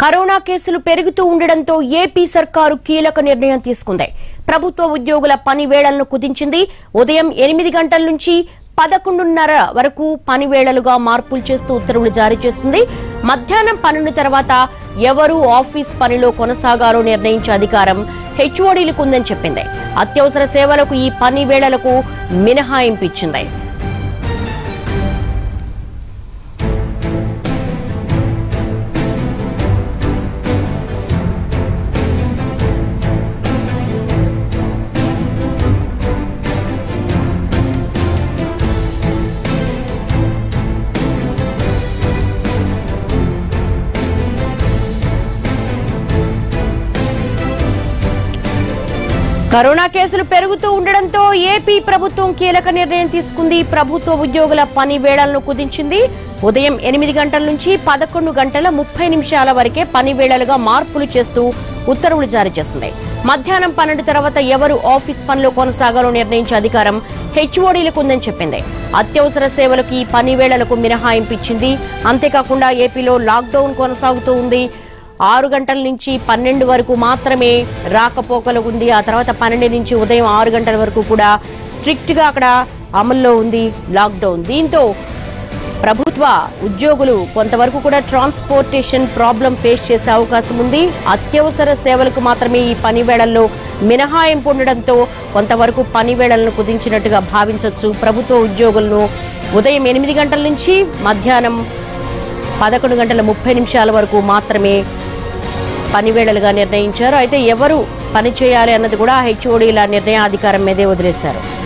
corona కేసులు పెరుగుతూ ఉండడంతో ఏపీ సర్కారు కీలక నిర్ణయం తీసుకుంది ప్రభుత్వ ఉద్యోగుల పని వేళలను కుదించింది ఉదయం ఎనిమిది గంటల నుంచి పదకొండున్నర వరకు పని వేళలుగా మార్పులు చేస్తూ ఉత్తర్వులు జారీ చేసింది మధ్యాహ్నం పన్నెండు తర్వాత ఎవరు ఆఫీస్ పనిలో కొనసాగాలో నిర్ణయించే అధికారం హెచ్ఓడీలకు ఉందని చెప్పింది అత్యవసర సేవలకు ఈ పని వేళలకు మినహాయింపు ఇచ్చింది కరోనా కేసులు పెరుగుతూ ఉండడంతో ఏపీ ప్రభుత్వం కీలక నిర్ణయం తీసుకుంది ప్రభుత్వ ఉద్యోగుల పని వేళలను కుదించింది ఉదయం ఎనిమిది గంటల నుంచి పదకొండు గంటల ముప్పై నిమిషాల వరకే పని వేళలుగా మార్పులు చేస్తూ ఉత్తర్వులు జారీ చేసింది మధ్యాహ్నం పన్నెండు తర్వాత ఎవరు ఆఫీస్ పనిలో కొనసాగాలో నిర్ణయించే అధికారం హెచ్ఓడీలకు ఉందని చెప్పింది అత్యవసర సేవలకు ఈ పని వేళలకు మినహాయింపు ఇచ్చింది అంతేకాకుండా ఏపీలో లాక్డౌన్ కొనసాగుతూ ఉంది ఆరు గంటల నుంచి పన్నెండు వరకు మాత్రమే రాకపోకలు ఉంది ఆ తర్వాత పన్నెండు నుంచి ఉదయం ఆరు గంటల వరకు కూడా స్ట్రిక్ట్ గా అక్కడ అమల్లో ఉంది లాక్డౌన్ దీంతో ప్రభుత్వ ఉద్యోగులు కొంతవరకు కూడా ట్రాన్స్పోర్టేషన్ ప్రాబ్లం ఫేస్ చేసే అవకాశం ఉంది అత్యవసర సేవలకు మాత్రమే ఈ పని వేళల్లో మినహాయింపు ఉండడంతో కొంతవరకు పని వేళలను కుదించినట్టుగా భావించవచ్చు ప్రభుత్వ ఉద్యోగులను ఉదయం ఎనిమిది గంటల నుంచి మధ్యాహ్నం పదకొండు గంటల ముప్పై నిమిషాల వరకు మాత్రమే పనివేళలుగా నిర్ణయించారు అయితే ఎవరు పని చేయాలి అన్నది కూడా హెచ్ఓడీల నిర్ణయాధికారం మీదే వదిలేశారు